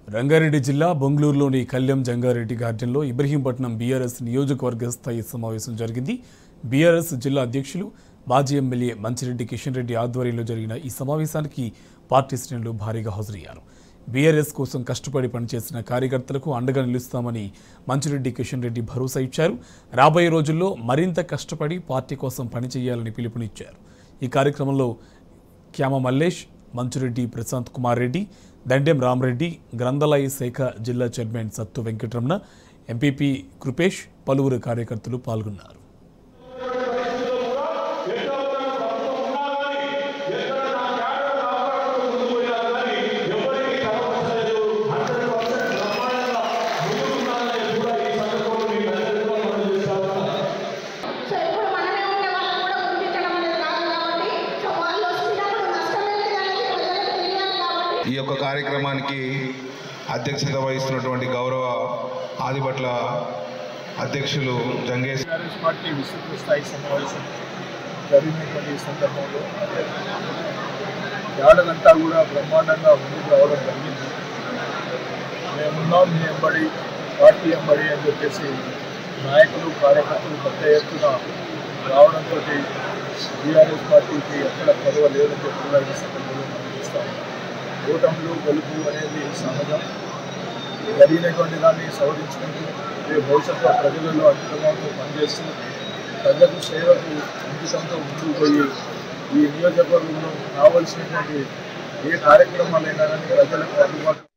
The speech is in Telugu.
రంగారెడ్డి జిల్లా బొంగళూరులోని కళ్యాం జంగారెడ్డి గార్డెన్లో ఇబ్రహీంపట్నం బీఆర్ఎస్ నియోజకవర్గ స్థాయి సమావేశం జరిగింది బీఆర్ఎస్ జిల్లా అధ్యక్షులు మాజీ ఎమ్మెల్యే మంచిరెడ్డి కిషన్ రెడ్డి ఆధ్వర్యంలో జరిగిన ఈ సమావేశానికి పార్టీ శ్రేణులు భారీగా హాజరయ్యారు బీఆర్ఎస్ కోసం కష్టపడి పనిచేసిన కార్యకర్తలకు అండగా నిలుస్తామని మంచిరెడ్డి కిషన్ రెడ్డి భరోసా ఇచ్చారు రాబోయే రోజుల్లో మరింత కష్టపడి పార్టీ కోసం పనిచేయాలని పిలుపునిచ్చారు ఈ కార్యక్రమంలో క్యామ మల్లేష్ మంచురెడ్డి ప్రశాంత్ కుమార్ రెడ్డి దండెం రామరెడ్డి గ్రంథాలయ శాఖ జిల్లా చైర్మన్ సత్తు వెంకటరమణ ఎంపీపీ కృపేష్ పలువురు కార్యకర్తలు పాల్గొన్నారు సో ఇప్పుడు మనమే ఉండే వాళ్ళకు కూడా గుర్తించడం అనేది కాదు కాబట్టి సో వాళ్ళు వచ్చినప్పుడు నష్టం ఏంటి అనేది ప్రజలకు తెలియాలి కాబట్టి ఈ యొక్క కార్యక్రమానికి అధ్యక్షత వహిస్తున్నటువంటి గౌరవ ఆదిపట్ల అధ్యక్షులు జంగేష్ కాంగ్రెస్ పార్టీ విస్తృత స్థాయి సమావేశం జరిగినటువంటి ఈ సందర్భంలో ఏడాదంతా కూడా బ్రహ్మాండంగా ముందుకు రావడం జరిగింది మేమున్నాం మీ ఎంబడి పార్టీ ఎంబడి అని చెప్పేసి నాయకులు కార్యకర్తలు పెద్ద ఎత్తున రావడంతో టీఆర్ఎస్ పార్టీకి ఎక్కడ పదవ లేదని చెప్పి కూడా ఈ సందర్భంలో మనం చూస్తాం ఓటములు గెలుపు అనేది సహజం జరిగినటువంటి దాన్ని సవరించుకుంటూ రేపు భవిష్యత్తులో ప్రజలలో అంకితమంతో పనిచేస్తూ ప్రజలకు సేవకు అంకితంతో ముందుకు పోయి ఈ నియోజకవర్గంలో కావలసినటువంటి ఏ కార్యక్రమాలైనా కానీ ప్రజలకు అందుబాటు